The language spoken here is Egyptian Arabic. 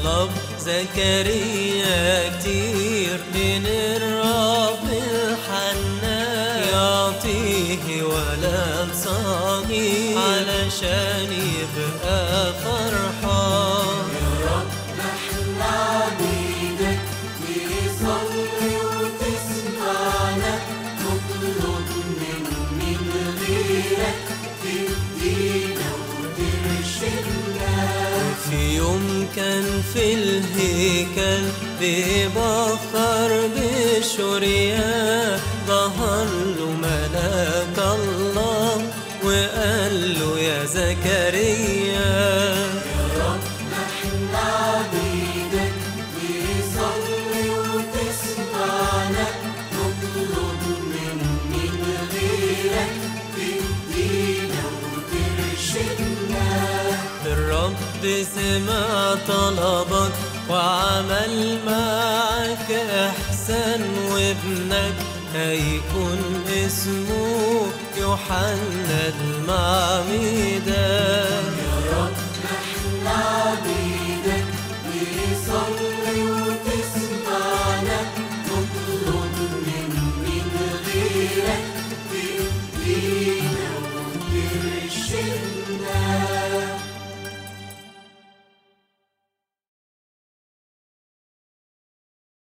طلب زكريا كتير من الرب الحنان يعطيه ولد صغير علشان يبقى فرحان يا رب احنا عبيدك نصلي وتسمعنا نطلب من من غيرك تدينا وترشدنا في يوم كان في الهيكل ببخر بشريا ظهر له ملاك الله وقال له يا زكريا يا رب احنا عبيدك نصلي وتسمعنا نطلب من من غيرك تدينا وترشدنا الرب سمع طلبك وعمل معك احسان وابنك هيكون اسمه يوحنا المعمدان